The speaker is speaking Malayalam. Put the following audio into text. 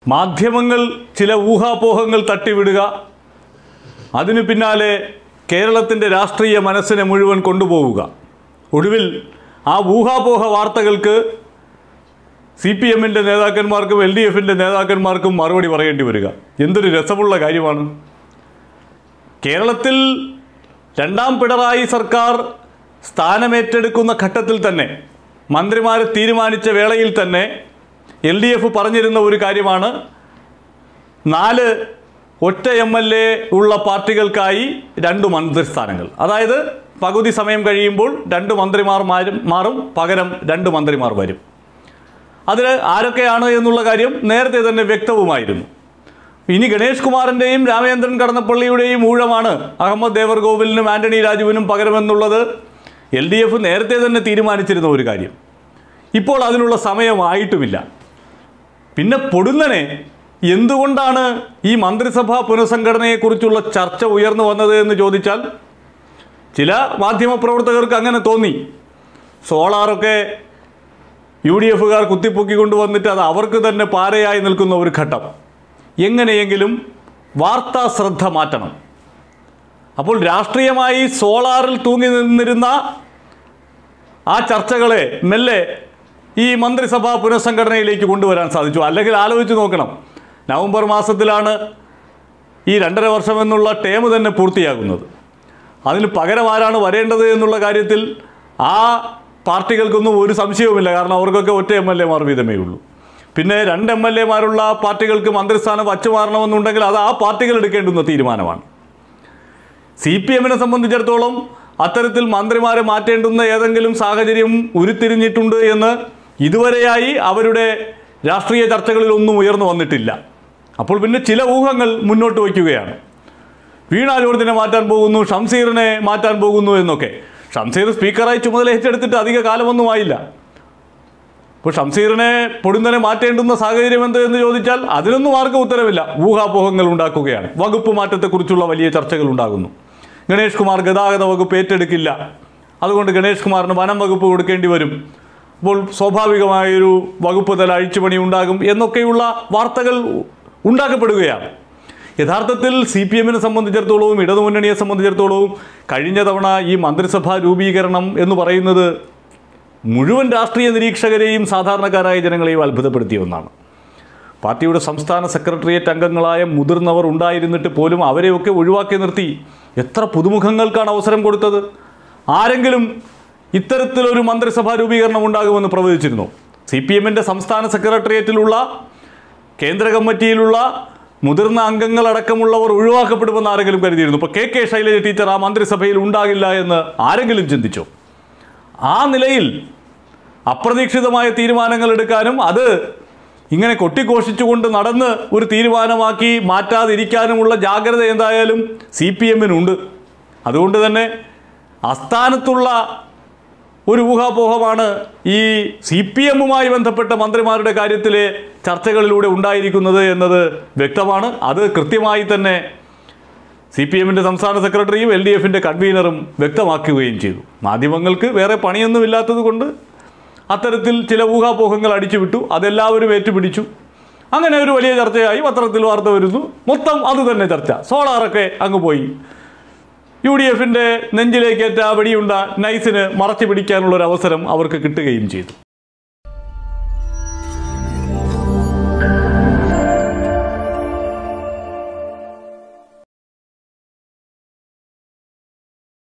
മാധ്യമങ്ങൾ ചില ഊഹാപോഹങ്ങൾ തട്ടിവിടുക അതിനു പിന്നാലെ കേരളത്തിൻ്റെ രാഷ്ട്രീയ മനസ്സിനെ മുഴുവൻ കൊണ്ടുപോവുക ഒടുവിൽ ആ ഊഹാപോഹ വാർത്തകൾക്ക് സി പി എമ്മിൻ്റെ നേതാക്കന്മാർക്കും എൽ ഡി എഫിൻ്റെ നേതാക്കന്മാർക്കും മറുപടി പറയേണ്ടി വരിക എന്തൊരു രസമുള്ള കാര്യമാണ് കേരളത്തിൽ രണ്ടാം പിണറായി സർക്കാർ സ്ഥാനമേറ്റെടുക്കുന്ന ഘട്ടത്തിൽ തന്നെ മന്ത്രിമാരെ തീരുമാനിച്ച വേളയിൽ തന്നെ എൽ ഡി എഫ് പറഞ്ഞിരുന്ന ഒരു കാര്യമാണ് നാല് ഒറ്റ എം എൽ എ ഉള്ള പാർട്ടികൾക്കായി രണ്ട് മന്ത്രിസ്ഥാനങ്ങൾ അതായത് പകുതി സമയം കഴിയുമ്പോൾ രണ്ട് മന്ത്രിമാർ മാരും മാറും പകരം രണ്ട് മന്ത്രിമാർ വരും അതിൽ ആരൊക്കെയാണ് എന്നുള്ള കാര്യം നേരത്തെ തന്നെ വ്യക്തവുമായിരുന്നു ഇനി ഗണേഷ് കുമാറിൻ്റെയും രാമചന്ദ്രൻ കടന്നപ്പള്ളിയുടെയും ഊഴമാണ് അഹമ്മദ് ദേവർഗോവിലിനും ആന്റണി രാജുവിനും പകരമെന്നുള്ളത് എൽ ഡി എഫ് നേരത്തെ തന്നെ തീരുമാനിച്ചിരുന്ന ഒരു കാര്യം ഇപ്പോൾ അതിനുള്ള സമയമായിട്ടുമില്ല പിന്നെ പൊടുന്നനെ എന്തുകൊണ്ടാണ് ഈ മന്ത്രിസഭാ പുനഃസംഘടനയെക്കുറിച്ചുള്ള ചർച്ച ഉയർന്നു വന്നത് എന്ന് ചോദിച്ചാൽ ചില മാധ്യമപ്രവർത്തകർക്ക് അങ്ങനെ തോന്നി സോളാറൊക്കെ യു ഡി എഫുകാർ കുത്തിപ്പൊക്കിക്കൊണ്ട് വന്നിട്ട് അത് അവർക്ക് തന്നെ പാരയായി നിൽക്കുന്ന ഒരു ഘട്ടം എങ്ങനെയെങ്കിലും വാർത്താ ശ്രദ്ധ മാറ്റണം അപ്പോൾ രാഷ്ട്രീയമായി സോളാറിൽ തൂങ്ങി നിന്നിരുന്ന ആ ചർച്ചകളെ മെല്ലെ ഈ മന്ത്രിസഭാ പുനഃസംഘടനയിലേക്ക് കൊണ്ടുവരാൻ സാധിച്ചു അല്ലെങ്കിൽ ആലോചിച്ച് നോക്കണം നവംബർ മാസത്തിലാണ് ഈ രണ്ടര വർഷം എന്നുള്ള ടേം തന്നെ പൂർത്തിയാകുന്നത് അതിന് പകരം ആരാണ് വരേണ്ടത് എന്നുള്ള കാര്യത്തിൽ ആ പാർട്ടികൾക്കൊന്നും ഒരു സംശയവുമില്ല കാരണം അവർക്കൊക്കെ ഒറ്റ എം എൽ എമാർ വീതമേ ഉള്ളൂ പിന്നെ രണ്ട് എം എൽ എമാരുള്ള പാർട്ടികൾക്ക് മന്ത്രിസ്ഥാനം വച്ചു മാറണമെന്നുണ്ടെങ്കിൽ അത് ആ പാർട്ടികൾ എടുക്കേണ്ടുന്ന തീരുമാനമാണ് സി പി എമ്മിനെ സംബന്ധിച്ചിടത്തോളം അത്തരത്തിൽ മന്ത്രിമാരെ മാറ്റേണ്ടുന്ന ഏതെങ്കിലും സാഹചര്യം ഉരുത്തിരിഞ്ഞിട്ടുണ്ട് എന്ന് ഇതുവരെയായി അവരുടെ രാഷ്ട്രീയ ചർച്ചകളിലൊന്നും ഉയർന്നു വന്നിട്ടില്ല അപ്പോൾ പിന്നെ ചില ഊഹങ്ങൾ മുന്നോട്ട് വയ്ക്കുകയാണ് വീണ ജോർജിനെ മാറ്റാൻ പോകുന്നു ഷംസീറിനെ മാറ്റാൻ പോകുന്നു എന്നൊക്കെ ഷംസീർ സ്പീക്കറായി ചുമതല ഏറ്റെടുത്തിട്ട് അധിക കാലമൊന്നും ആയില്ല അപ്പോൾ ഷംസീറിനെ പൊടുന്നനെ മാറ്റേണ്ടുന്ന സാഹചര്യം എന്ത് എന്ന് ചോദിച്ചാൽ അതിനൊന്നും ആർക്കും ഉത്തരവില്ല ഊഹാപോഹങ്ങൾ ഉണ്ടാക്കുകയാണ് വകുപ്പ് മാറ്റത്തെക്കുറിച്ചുള്ള വലിയ ചർച്ചകൾ ഉണ്ടാകുന്നു ഗണേഷ് കുമാർ ഗതാഗത വകുപ്പ് ഏറ്റെടുക്കില്ല അതുകൊണ്ട് ഗണേഷ് കുമാറിന് വനം വകുപ്പ് കൊടുക്കേണ്ടി വരും അപ്പോൾ സ്വാഭാവികമായൊരു വകുപ്പ് തല അഴിച്ചുപണി ഉണ്ടാകും എന്നൊക്കെയുള്ള വാർത്തകൾ ഉണ്ടാക്കപ്പെടുകയാണ് യഥാർത്ഥത്തിൽ സി പി എമ്മിനെ സംബന്ധിച്ചിടത്തോളവും ഇടതുമുന്നണിയെ സംബന്ധിച്ചിടത്തോളവും കഴിഞ്ഞ തവണ ഈ മന്ത്രിസഭാ രൂപീകരണം എന്ന് പറയുന്നത് മുഴുവൻ രാഷ്ട്രീയ നിരീക്ഷകരെയും സാധാരണക്കാരായ ജനങ്ങളെയും അത്ഭുതപ്പെടുത്തിയ ഒന്നാണ് പാർട്ടിയുടെ സംസ്ഥാന സെക്രട്ടേറിയറ്റ് അംഗങ്ങളായ മുതിർന്നവർ ഉണ്ടായിരുന്നിട്ട് പോലും അവരെയൊക്കെ ഒഴിവാക്കി നിർത്തി എത്ര പുതുമുഖങ്ങൾക്കാണ് അവസരം കൊടുത്തത് ആരെങ്കിലും ഇത്തരത്തിലൊരു മന്ത്രിസഭാ രൂപീകരണം ഉണ്ടാകുമെന്ന് പ്രവചിച്ചിരുന്നു സി പി എമ്മിൻ്റെ സംസ്ഥാന സെക്രട്ടേറിയറ്റിലുള്ള കേന്ദ്ര കമ്മിറ്റിയിലുള്ള മുതിർന്ന അംഗങ്ങളടക്കമുള്ളവർ ഒഴിവാക്കപ്പെടുമെന്ന് ആരെങ്കിലും കരുതിയിരുന്നു ഇപ്പോൾ കെ കെ ശൈലജ ടീച്ചർ ആ മന്ത്രിസഭയിൽ ഉണ്ടാകില്ല എന്ന് ആരെങ്കിലും ചിന്തിച്ചോ ആ നിലയിൽ അപ്രതീക്ഷിതമായ തീരുമാനങ്ങൾ എടുക്കാനും അത് ഇങ്ങനെ കൊട്ടിഘോഷിച്ചുകൊണ്ട് നടന്ന് ഒരു തീരുമാനമാക്കി മാറ്റാതിരിക്കാനുമുള്ള ജാഗ്രത എന്തായാലും സി പി എമ്മിനുണ്ട് അതുകൊണ്ട് തന്നെ അസ്ഥാനത്തുള്ള ഒരു ഊഹാപോഹമാണ് ഈ സി പി എമ്മുമായി ബന്ധപ്പെട്ട മന്ത്രിമാരുടെ കാര്യത്തിലെ ചർച്ചകളിലൂടെ ഉണ്ടായിരിക്കുന്നത് എന്നത് വ്യക്തമാണ് അത് കൃത്യമായി തന്നെ സി പി എമ്മിൻ്റെ സംസ്ഥാന സെക്രട്ടറിയും എൽ ഡി എഫിൻ്റെ കൺവീനറും വ്യക്തമാക്കുകയും ചെയ്തു മാധ്യമങ്ങൾക്ക് വേറെ പണിയൊന്നുമില്ലാത്തത് കൊണ്ട് അത്തരത്തിൽ ചില ഊഹാപോഹങ്ങൾ അടിച്ചുവിട്ടു അതെല്ലാവരും ഏറ്റുപിടിച്ചു അങ്ങനെ ഒരു വലിയ ചർച്ചയായി പത്രത്തിൽ വാർത്ത വരുന്നു മൊത്തം അത് തന്നെ ചർച്ച സോളാറൊക്കെ അങ്ങ് പോയി യു ഡി എഫിൻ്റെ നെഞ്ചിലേക്കേറ്റ വെടിയുണ്ട നൈസിന് മറച്ചു പിടിക്കാനുള്ള ഒരു അവസരം അവർക്ക് കിട്ടുകയും ചെയ്തു